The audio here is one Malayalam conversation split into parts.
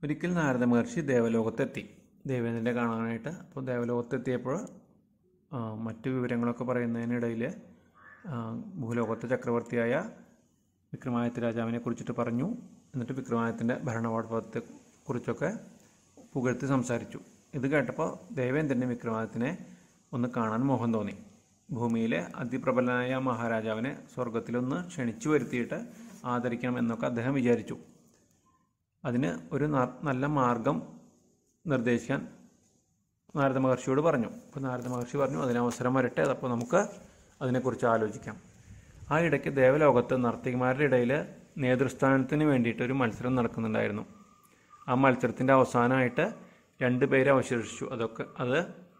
ഒരിക്കൽ നാരദ മഹർഷി ദേവലോകത്തെത്തി ദേവേന്ദ്രനെ കാണാനായിട്ട് അപ്പോൾ ദേവലോകത്തെത്തിയപ്പോൾ ആ, മറ്റു വിവരങ്ങളൊക്കെ പറയുന്നതിനിടയിൽ ആ, ഭൂലോകത്തെ ചക്രവർത്തിയായ വിക്രമാദിത്യ രാജാവിനെ കുറിച്ചിട്ട് പറഞ്ഞു എന്നിട്ട് വിക്രമാദിത്യൻ്റെ ഭരണപാഠത്തെ കുറിച്ചൊക്കെ പുകഴ്ത്തി സംസാരിച്ചു ഇത് കേട്ടപ്പോൾ ദേവേന്ദ്രന് വിക്രമാദിത്യനെ ഒന്ന് കാണാൻ മോഹം തോന്നി ഭൂമിയിലെ അതിപ്രബലനായ മഹാരാജാവിനെ സ്വർഗത്തിലൊന്ന് ക്ഷണിച്ചു വരുത്തിയിട്ട് ആദരിക്കണം എന്നൊക്കെ അദ്ദേഹം വിചാരിച്ചു അതിന് ഒരു ന- നല്ല മാർഗം നിർദ്ദേശിക്കാൻ നാരദ മഹർഷിയോട് പറഞ്ഞു അപ്പോൾ നാരദ മഹർഷി പറഞ്ഞു അതിന് അവസരം വരട്ടെ അതപ്പോൾ നമുക്ക് അതിനെക്കുറിച്ച് ആലോചിക്കാം ആ ഇടയ്ക്ക് ദേവലോകത്ത് നർത്തകിമാരുടെ ഇടയിൽ നേതൃസ്ഥാനത്തിന് വേണ്ടിയിട്ട് ഒരു മത്സരം നടക്കുന്നുണ്ടായിരുന്നു ആ മത്സരത്തിൻ്റെ അവസാനമായിട്ട് രണ്ട് പേര് അവശേഷിച്ചു അതൊക്കെ അത്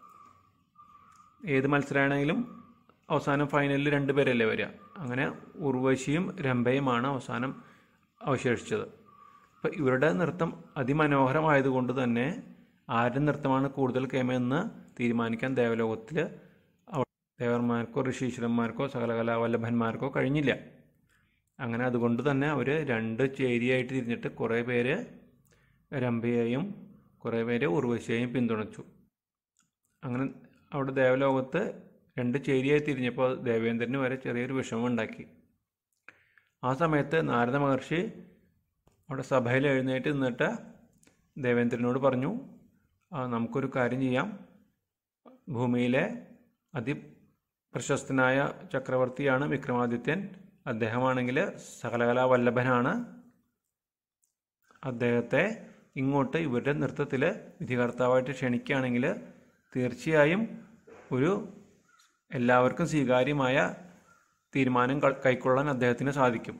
ഏത് മത്സരമാണെങ്കിലും അവസാനം ഫൈനലിൽ രണ്ട് പേരല്ലേ വരിക അങ്ങനെ ഉർവശിയും രംഭയുമാണ് അവസാനം അവശേഷിച്ചത് അപ്പം ഇവരുടെ നൃത്തം അതിമനോഹരമായതുകൊണ്ട് തന്നെ ആരുടെ നൃത്തമാണ് കൂടുതൽ കേമെന്ന് തീരുമാനിക്കാൻ ദേവലോകത്തിൽ ദേവർമാർക്കോ ഋഷീശ്വരന്മാർക്കോ സകലകലാവല്ലഭന്മാർക്കോ കഴിഞ്ഞില്ല അങ്ങനെ അതുകൊണ്ട് തന്നെ അവർ രണ്ട് ചേരിയായിട്ട് തിരിഞ്ഞിട്ട് കുറേ പേര് രംഭയെയും കുറേ പേര് ഉർവശിയെയും പിന്തുണച്ചു അങ്ങനെ അവിടെ ദേവലോകത്ത് രണ്ട് ചേരിയായി തിരിഞ്ഞപ്പോൾ ദേവേന്ദ്രന് വരെ ചെറിയൊരു വിഷമം ഉണ്ടാക്കി ആ സമയത്ത് നാരദ മഹർഷി അവിടെ സഭയിൽ എഴുന്നേറ്റ് നിന്നിട്ട് ദേവേന്ദ്രനോട് പറഞ്ഞു "ആ, നമുക്കൊരു കാര്യം ചെയ്യാം ഭൂമിയിലെ അതി പ്രശസ്തനായ ചക്രവർത്തിയാണ് വിക്രമാദിത്യൻ അദ്ദേഹമാണെങ്കിൽ സകലകലാ വല്ലഭനാണ് അദ്ദേഹത്തെ ഇങ്ങോട്ട് ഇവരുടെ നൃത്തത്തിൽ വിധികർത്താവായിട്ട് ക്ഷണിക്കുകയാണെങ്കിൽ തീർച്ചയായും ഒരു എല്ലാവർക്കും സ്വീകാര്യമായ തീരുമാനം ക- കൈക്കൊള്ളാൻ അദ്ദേഹത്തിന് സാധിക്കും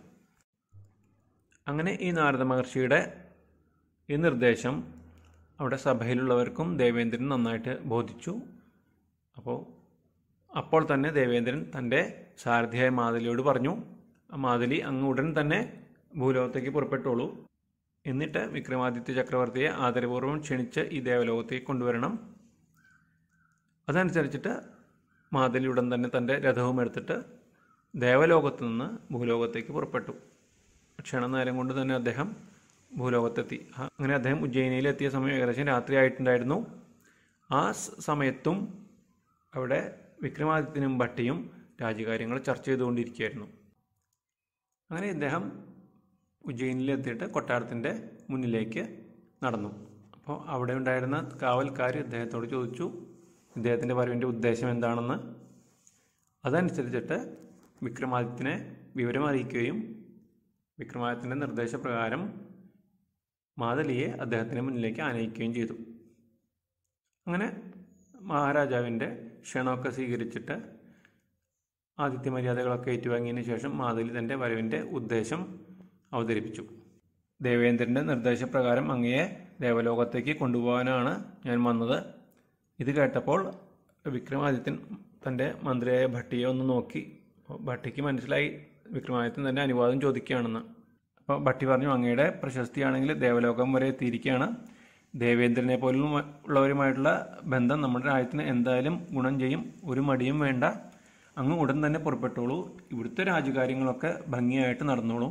അങ്ങനെ ഈ നാരദ മഹർഷിയുടെ ഈ നിർദ്ദേശം അവിടെ സഭയിലുള്ളവർക്കും ദേവേന്ദ്രൻ നന്നായിട്ട് ബോധിച്ചു അപ്പോൾ അപ്പോൾ തന്നെ ദേവേന്ദ്രൻ തൻ്റെ സാരഥിയായ മാതലിയോട് പറഞ്ഞു "ആ മാതലി അങ്ങ് ഉടൻ തന്നെ ഭൂലോകത്തേക്ക് പുറപ്പെട്ടോളൂ എന്നിട്ട് വിക്രമാദിത്യ ചക്രവർത്തിയെ ആദരപൂർവ്വം ക്ഷണിച്ച് ഈ ദേവലോകത്തേക്ക് കൊണ്ടുവരണം അതനുസരിച്ചിട്ട് മാതലി ഉടൻ തന്നെ തൻ്റെ രഥവും എടുത്തിട്ട് ദേവലോകത്ത് നിന്ന് ഭൂലോകത്തേക്ക് പുറപ്പെട്ടു ക്ഷണനേരം കൊണ്ട് തന്നെ അദ്ദേഹം ഭൂലോകത്തെത്തി ആ- അങ്ങനെ അദ്ദേഹം ഉജ്ജയിനിയിൽ എത്തിയ സമയം ഏകദേശം രാത്രി ആയിട്ടുണ്ടായിരുന്നു ആ സ് സമയത്തും അവിടെ വിക്രമാദിത്യനും ഭട്ടിയും രാജ്യകാര്യങ്ങൾ ചർച്ച ചെയ്തുകൊണ്ടിരിക്കുകയായിരുന്നു അങ്ങനെ ഇദ്ദേഹം ഉജ്ജയിനിൽ എത്തിയിട്ട് കൊട്ടാരത്തിൻ്റെ മുന്നിലേക്ക് നടന്നു അപ്പോൾ അവിടെ ഉണ്ടായിരുന്ന കാവൽക്കാർ ഇദ്ദേഹത്തോട് ചോദിച്ചു ഇദ്ദേഹത്തിൻ്റെ വരവിൻ്റെ ഉദ്ദേശം എന്താണെന്ന് അതനുസരിച്ചിട്ട് വിക്രമാദിത്യനെ വിവരം അറിയിക്കുകയും വിക്രമാദിത്യൻ്റെ നിർദ്ദേശപ്രകാരം മാതലിയെ അദ്ദേഹത്തിൻ്റെ മുന്നിലേക്ക് ആനയിക്കുകയും ചെയ്തു അങ്ങനെ മഹാരാജാവിൻ്റെ ക്ഷണമൊക്കെ സ്വീകരിച്ചിട്ട് ആതിഥ്യ മര്യാദകളൊക്കെ ഏറ്റുവാങ്ങിയതിന് ശേഷം മാതലി തൻ്റെ വരവിൻ്റെ ഉദ്ദേശം അവതരിപ്പിച്ചു ദേവേന്ദ്രൻ്റെ നിർദ്ദേശപ്രകാരം അങ്ങയെ ദേവലോകത്തേക്ക് കൊണ്ടുപോകാനാണ് ഞാൻ വന്നത് ഇത് കേട്ടപ്പോൾ വിക്രമാദിത്യൻ തൻ്റെ മന്ത്രിയായ ഭട്ടിയെ ഒന്ന് നോക്കി അപ്പോൾ ഭട്ടിക്ക് മനസ്സിലായി വിക്രമാദിത്യൻ തൻ്റെ അനുവാദം ചോദിക്കുകയാണെന്ന് അപ്പോൾ ഭട്ടി പറഞ്ഞു അങ്ങയുടെ പ്രശസ്തിയാണെങ്കിൽ ദേവലോകം വരെ എത്തിയിരിക്കുകയാണ് ദേവേന്ദ്രനെ പോലും ഉള്ളവരുമായിട്ടുള്ള ബന്ധം നമ്മുടെ രാജ്യത്തിന് എന്തായാലും ഗുണം ചെയ്യും ഒരു മടിയും വേണ്ട അങ്ങ് ഉടൻ തന്നെ പുറപ്പെട്ടോളൂ ഇവിടുത്തെ രാജകാര്യങ്ങളൊക്കെ ഭംഗിയായിട്ട് നടന്നോളൂ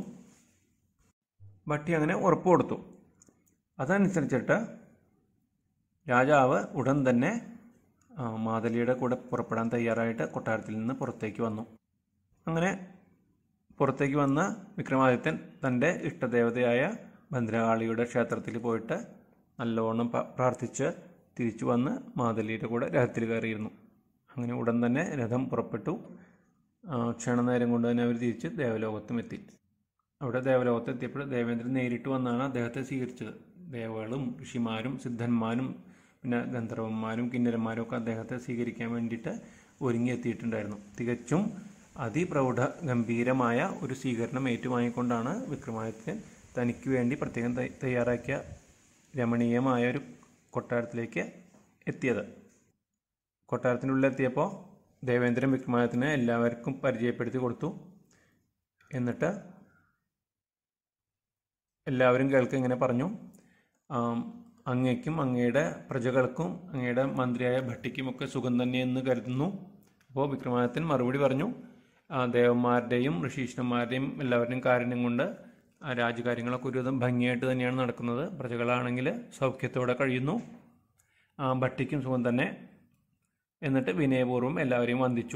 ഭട്ടി അങ്ങനെ ഉറപ്പ് കൊടുത്തു അതനുസരിച്ചിട്ട് രാജാവ് ഉടൻ തന്നെ ആ, മാതലിയുടെ കൂടെ പുറപ്പെടാൻ തയ്യാറായിട്ട് കൊട്ടാരത്തിൽ നിന്ന് പുറത്തേക്ക് വന്നു അങ്ങനെ പുറത്തേക്ക് വന്ന വിക്രമാദിത്യൻ തൻ്റെ ഇഷ്ടദേവതയായ ഭദ്രകാളിയുടെ ക്ഷേത്രത്തിൽ പോയിട്ട് നല്ലോണം പ- പ്രാർത്ഥിച്ച് തിരിച്ചു വന്ന് മാതലിയുടെ കൂടെ രഥത്തിൽ കയറിയിരുന്നു അങ്ങനെ ഉടൻ തന്നെ രഥം പുറപ്പെട്ടു ആ, ക്ഷണനേരം കൊണ്ട് തന്നെ അവർ തിരിച്ച് ദേവലോകത്തും എത്തി അവിടെ ദേവലോകത്ത് എത്തിയപ്പോൾ ദേവേന്ദ്രൻ നേരിട്ട് വന്നാണ് അദ്ദേഹത്തെ സ്വീകരിച്ചത് ദേവകളും ഋഷിമാരും സിദ്ധന്മാരും പിന്നെ ഗന്ധർവന്മാരും കിന്നരന്മാരും ഒക്കെ അദ്ദേഹത്തെ സ്വീകരിക്കാൻ വേണ്ടിയിട്ട് ഒരുങ്ങി എത്തിയിട്ടുണ്ടായിരുന്നു തികച്ചും അതിപ്രൗഢ ഗംഭീരമായ ഒരു സ്വീകരണം ഏറ്റുവാങ്ങിക്കൊണ്ടാണ് വിക്രമാദിത്യൻ തനിക്ക് വേണ്ടി പ്രത്യേകം തയ്യ- തയ്യാറാക്കിയ രമണീയമായ ഒരു കൊട്ടാരത്തിലേക്ക് എത്തിയത് കൊട്ടാരത്തിനുള്ളിൽ എത്തിയപ്പോൾ ദേവേന്ദ്രൻ വിക്രമാദിത്യനെ എല്ലാവർക്കും പരിചയപ്പെടുത്തി കൊടുത്തു എന്നിട്ട് എല്ലാവരും കേൾക്കുക ഇങ്ങനെ പറഞ്ഞു ആം, അങ്ങയ്ക്കും അങ്ങയുടെ പ്രജകൾക്കും അങ്ങയുടെ മന്ത്രിയായ ഭട്ടിക്കും ഒക്കെ സുഖം തന്നെയെന്ന് കരുതുന്നു അപ്പോൾ വിക്രമാദിത്യൻ മറുപടി പറഞ്ഞു "ആ, ദേവന്മാരുടെയും ഋഷീശ്വരന്മാരുടെയും എല്ലാവരുടെയും കാരുണ്യം കൊണ്ട് ആ രാജകാര്യങ്ങളൊക്കെ ഒരുവിധം ഭംഗിയായിട്ട് തന്നെയാണ് നടക്കുന്നത് പ്രജകളാണെങ്കിൽ സൗഖ്യത്തോടെ കഴിയുന്നു ആ ഭട്ടിക്കും സുഖം തന്നെ എന്നിട്ട് വിനയപൂർവ്വം എല്ലാവരെയും വന്ദിച്ചു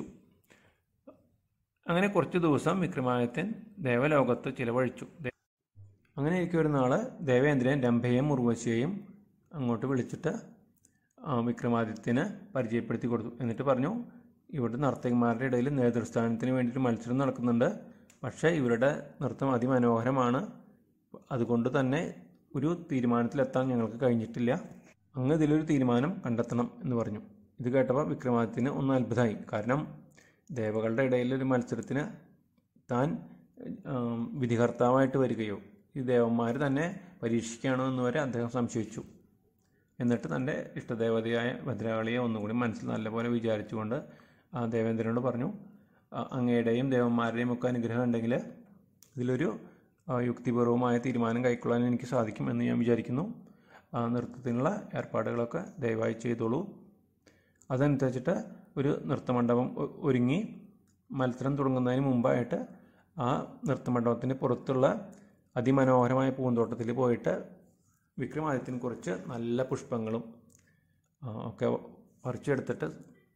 അങ്ങനെ കുറച്ച് ദിവസം വിക്രമാദിത്യൻ ദേവലോകത്ത് ചിലവഴിച്ചു ദേ- അങ്ങനെ ഇരിക്കും ഒരു നാള് ദേവേന്ദ്രൻ രംഭയെയും ഉർവശിയെയും അങ്ങോട്ട് വിളിച്ചിട്ട് ആ, വിക്രമാദിത്യന് പരിചയപ്പെടുത്തി കൊടുത്തു എന്നിട്ട് പറഞ്ഞു ഇവിടുത്തെ നർത്തകന്മാരുടെ ഇടയിൽ നേതൃസ്ഥാനത്തിന് വേണ്ടിയിട്ട് മത്സരം നടക്കുന്നുണ്ട് പക്ഷേ ഇവരുടെ നൃത്തം അതിമനോഹരമാണ് അതുകൊണ്ട് തന്നെ ഒരു തീരുമാനത്തിലെത്താൻ ഞങ്ങൾക്ക് കഴിഞ്ഞിട്ടില്ല അങ്ങ് ഇതിലൊരു തീരുമാനം കണ്ടെത്തണം എന്ന് പറഞ്ഞു ഇത് കേട്ടപ്പോൾ വിക്രമാദിത്യന് ഒന്ന് അത്ഭുതമായി കാരണം ദേവകളുടെ ഇടയിൽ ഒരു മത്സരത്തിന് താൻ ആം, വിധികർത്താവായിട്ട് വരികയോ ഈ ദേവന്മാർ തന്നെ പരീക്ഷിക്കുകയാണോ എന്ന് വരെ അദ്ദേഹം സംശയിച്ചു എന്നിട്ട് തൻ്റെ ഇഷ്ടദേവതയായ ഭദ്രകാളിയെ ഒന്നുകൂടി മനസ്സിൽ നല്ലപോലെ വിചാരിച്ചുകൊണ്ട് ആ ദേവേന്ദ്രനോട് പറഞ്ഞു "ആ, അങ്ങയുടെയും ദേവന്മാരുടെയും ഒക്കെ അനുഗ്രഹം ഉണ്ടെങ്കിൽ ഇതിലൊരു ആ, യുക്തിപൂർവമായ തീരുമാനം കൈക്കൊള്ളാൻ എനിക്ക് സാധിക്കും എന്ന് ഞാൻ വിചാരിക്കുന്നു ആ, നൃത്തത്തിനുള്ള ഏർപ്പാടുകളൊക്കെ ദയവായി ചെയ്തോളൂ അതനുസരിച്ചിട്ട് ഒരു നൃത്തമണ്ഡപം ഒ- ഒരുങ്ങി മത്സരം തുടങ്ങുന്നതിന് മുമ്പായിട്ട് ആ നൃത്തമണ്ഡപത്തിന് പുറത്തുള്ള അതിമനോഹരമായ പൂന്തോട്ടത്തിൽ പോയിട്ട് വിക്രമാദിത്യന് കുറച്ച് നല്ല പുഷ്പങ്ങളും ആ, ഒക്കെ പറിച്ചെടുത്തിട്ട്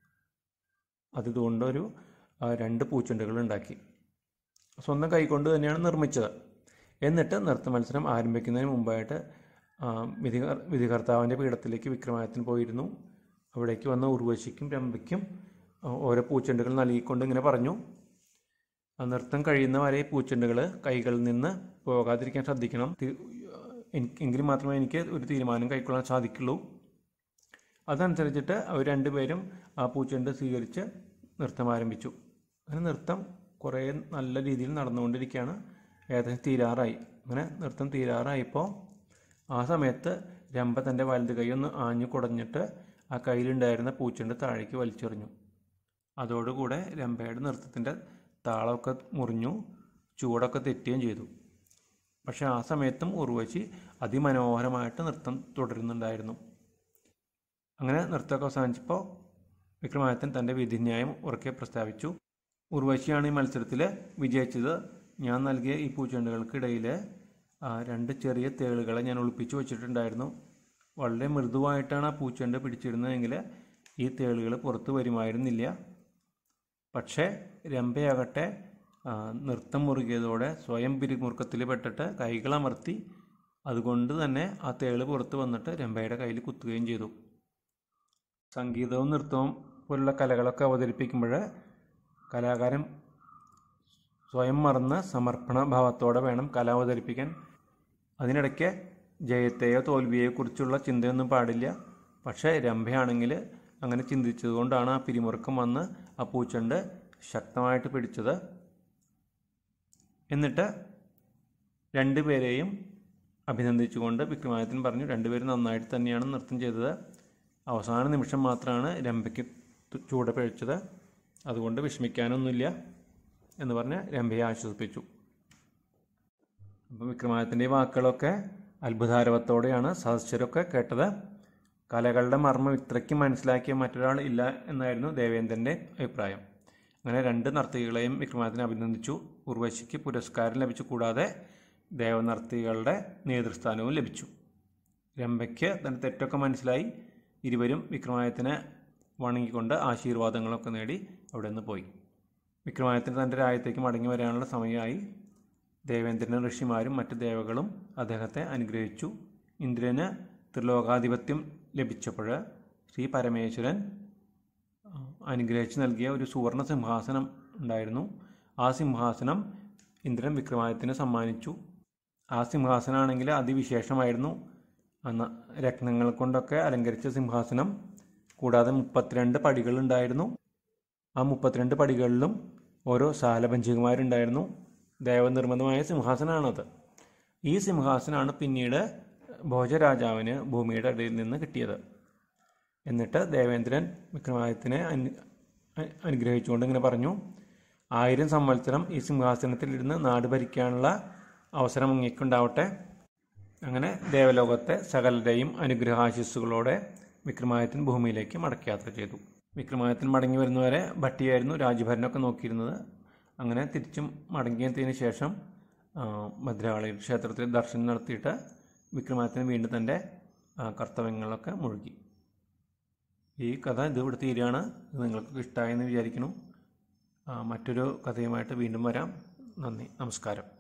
അതുകൊണ്ടൊരു ആ, രണ്ട് പൂച്ചെണ്ടുകൾ ഉണ്ടാക്കി സ്വന്തം കൈകൊണ്ട് തന്നെയാണ് നിർമ്മിച്ചത് എന്നിട്ട് നൃത്ത മത്സരം ആരംഭിക്കുന്നതിന് മുമ്പായിട്ട് ആ, വിധികർ വിധികർത്താവിൻ്റെ പീഠത്തിലേക്ക് വിക്രമാദിത്യൻ പോയിരുന്നു അവിടേക്ക് വന്ന ഉർവശിക്കും രംഭയ്ക്കും ആ, ഓരോ പൂച്ചെണ്ടുകൾ നൽകിക്കൊണ്ട് ഇങ്ങനെ പറഞ്ഞു ആ നൃത്തം കഴിയുന്ന വരെ ഈ പൂച്ചെണ്ടുകൾ കൈകളിൽ നിന്ന് പോകാതിരിക്കാൻ ശ്രദ്ധിക്കണം തി- എനിക്ക് എങ്കിൽ മാത്രമേ എനിക്ക് ഒരു തീരുമാനം കൈക്കൊള്ളാൻ സാധിക്കുള്ളൂ അതനുസരിച്ചിട്ട് അവർ രണ്ടുപേരും ആ പൂച്ചെണ്ട് സ്വീകരിച്ച് നൃത്തം ആരംഭിച്ചു അങ്ങനെ നൃത്തം കുറേ നല്ല രീതിയിൽ നടന്നുകൊണ്ടിരിക്കുകയാണ് ഏകദേശം തീരാറായി അങ്ങനെ നൃത്തം തീരാറായപ്പോൾ ആ സമയത്ത് രംഭ തൻ്റെ വലത് കൈ ഒന്ന് ആഞ്ഞു കുടഞ്ഞിട്ട് ആ കയ്യിലുണ്ടായിരുന്ന പൂച്ചെണ്ട് താഴേക്ക് വലിച്ചെറിഞ്ഞു അതോടുകൂടെ രംഭയുടെ നൃത്തത്തിൻ്റെ താളമൊക്കെ മുറിഞ്ഞു ചൂടൊക്കെ തെറ്റുകയും ചെയ്തു പക്ഷെ ആ സമയത്തും ഉർവശി അതിമനോഹരമായിട്ട് നൃത്തം തുടരുന്നുണ്ടായിരുന്നു അങ്ങനെ നൃത്തമൊക്കെ അവസാനിച്ചപ്പോൾ വിക്രമാദിത്യൻ തൻ്റെ വിധിന്യായം ഉറക്കെ പ്രസ്താവിച്ചു ഉർവശിയാണ് ഈ മത്സരത്തിൽ വിജയിച്ചത് ഞാൻ നൽകിയ ഈ പൂച്ചെണ്ടുകൾക്കിടയിൽ ആ, രണ്ട് ചെറിയ തേളുകളെ ഞാൻ ഒളിപ്പിച്ചു വെച്ചിട്ടുണ്ടായിരുന്നു വളരെ മൃദുവായിട്ടാണ് ആ പൂച്ചെണ്ട് പിടിച്ചിരുന്നതെങ്കിൽ ഈ തേളുകൾ പുറത്തു വരുമായിരുന്നില്ല പക്ഷേ രംഭയാകട്ടെ ആ, നൃത്തം മുറുകിയതോടെ സ്വയം പിരിമുറുക്കത്തിൽ പെട്ടിട്ട് കൈകളമർത്തി അതുകൊണ്ട് തന്നെ ആ തേള് പുറത്ത് വന്നിട്ട് രംഭയുടെ കയ്യിൽ കുത്തുകയും ചെയ്തു സംഗീതവും നൃത്തവും പോലുള്ള കലകളൊക്കെ അവതരിപ്പിക്കുമ്പോൾ കലാകാരൻ സ്വയം മറന്ന് സമർപ്പണ ഭാവത്തോടെ വേണം കല അവതരിപ്പിക്കാൻ അതിനിടയ്ക്ക് ജയത്തെയോ തോൽവിയെയോ കുറിച്ചുള്ള ചിന്തയൊന്നും പാടില്ല പക്ഷേ രംഭയാണെങ്കിൽ അങ്ങനെ ചിന്തിച്ചതുകൊണ്ടാണ് ആ പിരിമുറുക്കം വന്ന് ആ പൂച്ചണ്ട് ശക്തമായിട്ട് പിടിച്ചത് എന്നിട്ട് രണ്ടുപേരെയും അഭിനന്ദിച്ചുകൊണ്ട് വിക്രമാദിത്യൻ പറഞ്ഞു രണ്ടുപേരും നന്നായിട്ട് തന്നെയാണ് നൃത്തം ചെയ്തത് അവസാന നിമിഷം മാത്രമാണ് രംഭയ്ക്ക് തു- ചൂട പിഴച്ചത് അതുകൊണ്ട് വിഷമിക്കാനൊന്നുമില്ല എന്ന് പറഞ്ഞ് രംഭയെ ആശ്വസിപ്പിച്ചു അപ്പം വിക്രമാദിത്യൻ്റെ ഈ വാക്കുകളൊക്കെ അത്ഭുതാരവത്തോടെയാണ് സദസ്യരൊക്കെ കേട്ടത് കലകളുടെ മർമ്മം ഇത്രയ്ക്ക് മനസ്സിലാക്കിയ മറ്റൊരാൾ ഇല്ല എന്നായിരുന്നു ദേവേന്ദ്രൻ്റെ അഭിപ്രായം അങ്ങനെ രണ്ട് നർത്തകികളെയും വിക്രമാദിത്യൻ അഭിനന്ദിച്ചു ഉർവശിക്ക് പുരസ്കാരം ലഭിച്ചു കൂടാതെ ദേവനർത്തകികളുടെ നേതൃസ്ഥാനവും ലഭിച്ചു രംഭയ്ക്ക് തൻ്റെ തെറ്റൊക്കെ മനസ്സിലായി ഇരുവരും വിക്രമാദിത്യനെ വണങ്ങിക്കൊണ്ട് ആശീർവാദങ്ങളൊക്കെ നേടി അവിടെ നിന്ന് പോയി വിക്രമാദിത്യൻ തൻ്റെ രാജ്യത്തേക്ക് മടങ്ങി വരാനുള്ള സമയമായി ദേവേന്ദ്രനും ഋഷിമാരും മറ്റ് ദേവകളും അദ്ദേഹത്തെ അനുഗ്രഹിച്ചു ഇന്ദ്രന് ത്രിലോകാധിപത്യം ലഭിച്ചപ്പോൾ ശ്രീ പരമേശ്വരൻ ആ, അനുഗ്രഹിച്ച് നൽകിയ ഒരു സുവർണ സിംഹാസനം ഉണ്ടായിരുന്നു ആ സിംഹാസനം ഇന്ദ്രൻ വിക്രമാദിത്യന് സമ്മാനിച്ചു ആ സിംഹാസനമാണെങ്കിൽ അതിവിശേഷമായിരുന്നു അന്ന് രത്നങ്ങൾ കൊണ്ടൊക്കെ അലങ്കരിച്ച സിംഹാസനം കൂടാതെ മുപ്പത്തിരണ്ട് പടികളുണ്ടായിരുന്നു ആ മുപ്പത്തിരണ്ട് പടികളിലും ഓരോ ശാലപഞ്ചികമാരുണ്ടായിരുന്നു ദേവനിർമ്മിതമായ സിംഹാസനമാണത് ഈ സിംഹാസനമാണ് പിന്നീട് ഭോജരാജാവിന് ഭൂമിയുടെ ഇടയിൽ നിന്ന് കിട്ടിയത് എന്നിട്ട് ദേവേന്ദ്രൻ വിക്രമാദിത്യനെ അനു അ- അനുഗ്രഹിച്ചുകൊണ്ട് ഇങ്ങനെ പറഞ്ഞു ആയിരം സംവത്സരം ഈ സിംഹാസനത്തിലിരുന്ന് നാട് ഭരിക്കാനുള്ള അവസരം അങ്ങേക്കുണ്ടാവട്ടെ അങ്ങനെ ദേവലോകത്തെ സകലരുടെയും അനുഗ്രഹാശിസ്സുകളോടെ വിക്രമാദിത്യൻ ഭൂമിയിലേക്ക് മടക്കയാത്ര ചെയ്തു വിക്രമാദിത്യൻ മടങ്ങി വരുന്നവരെ ഭട്ടിയായിരുന്നു രാജ്യഭരണമൊക്കെ നോക്കിയിരുന്നത് അങ്ങനെ തിരിച്ചും മടങ്ങിയതിന് ശേഷം ആ, ഭദ്രകാളി ക്ഷേത്രത്തിൽ ദർശനം നടത്തിയിട്ട് വിക്രമാദിത്യൻ വീണ്ടും തൻ്റെ ആ, കർത്തവ്യങ്ങളിലൊക്കെ മുഴുകി ഈ കഥ ഇത് ഇവിടെ തീരുകയാണ് ഇത് നിങ്ങൾക്ക് ഇഷ്ടമായെന്ന് വിചാരിക്കുന്നു ആ, മറ്റൊരു കഥയുമായിട്ട് വീണ്ടും വരാം നന്ദി നമസ്കാരം